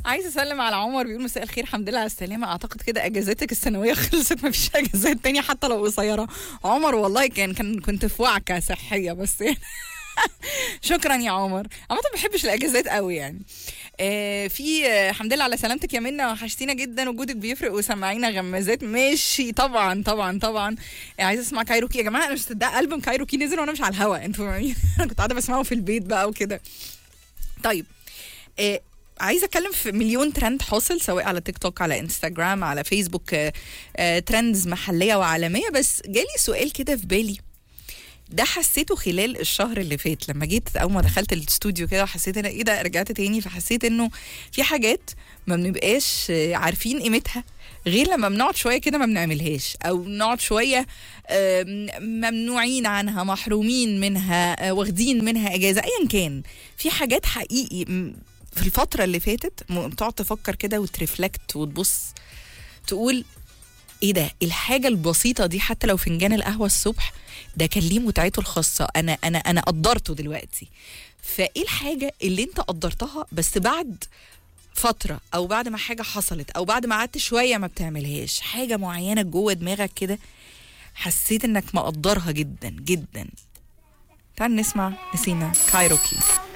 عايزه اسلم على عمر بيقول مساء الخير الحمد لله على السلامه اعتقد كده اجازاتك السنويه خلصت ما فيش اجازات تانية حتى لو قصيره عمر والله كان كان كنت في وعكه صحيه بس يعني شكرا يا عمر انا ما بحبش الاجازات قوي يعني آه في آه، الحمد لله على سلامتك يا منى وحشتينا جدا وجودك بيفرق وسمعينا غمازات ماشي طبعا طبعا طبعا آه، عايزه اسمع كايروكي يا جماعه انا مش مصدقه البوم كايروكي نزل وانا مش على الهوا انتوا فاهمين انا كنت قاعده بسمعه في البيت بقى وكده طيب آه عايزه اتكلم في مليون ترند حاصل سواء على تيك توك على انستغرام على فيسبوك آه آه ترندز محليه وعالميه بس جالي سؤال كده في بالي ده حسيته خلال الشهر اللي فات لما جيت اول ما دخلت الاستوديو كده وحسيت ان ايه ده رجعت تاني فحسيت انه في حاجات ما بنبقاش آه، عارفين قيمتها غير لما بنقعد شويه كده ما بنعملهاش او نقعد شويه آم، ممنوعين عنها محرومين منها آه، واخدين منها اجازه ايا كان في حاجات حقيقي م- في الفتره اللي فاتت م- تقعد تفكر كده وترفلكت وتبص تقول ايه ده الحاجه البسيطه دي حتى لو فنجان القهوه الصبح ده كان ليه متعته الخاصه انا انا انا قدرته دلوقتي فايه الحاجه اللي انت قدرتها بس بعد فتره او بعد ما حاجه حصلت او بعد ما قعدت شويه ما بتعملهاش حاجه معينه جوه دماغك كده حسيت انك مقدرها جدا جدا تعال نسمع نسينا كايروكي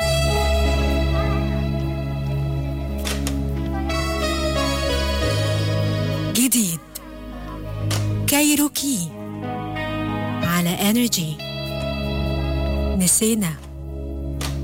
جديد كايروكي على انرجي نسينا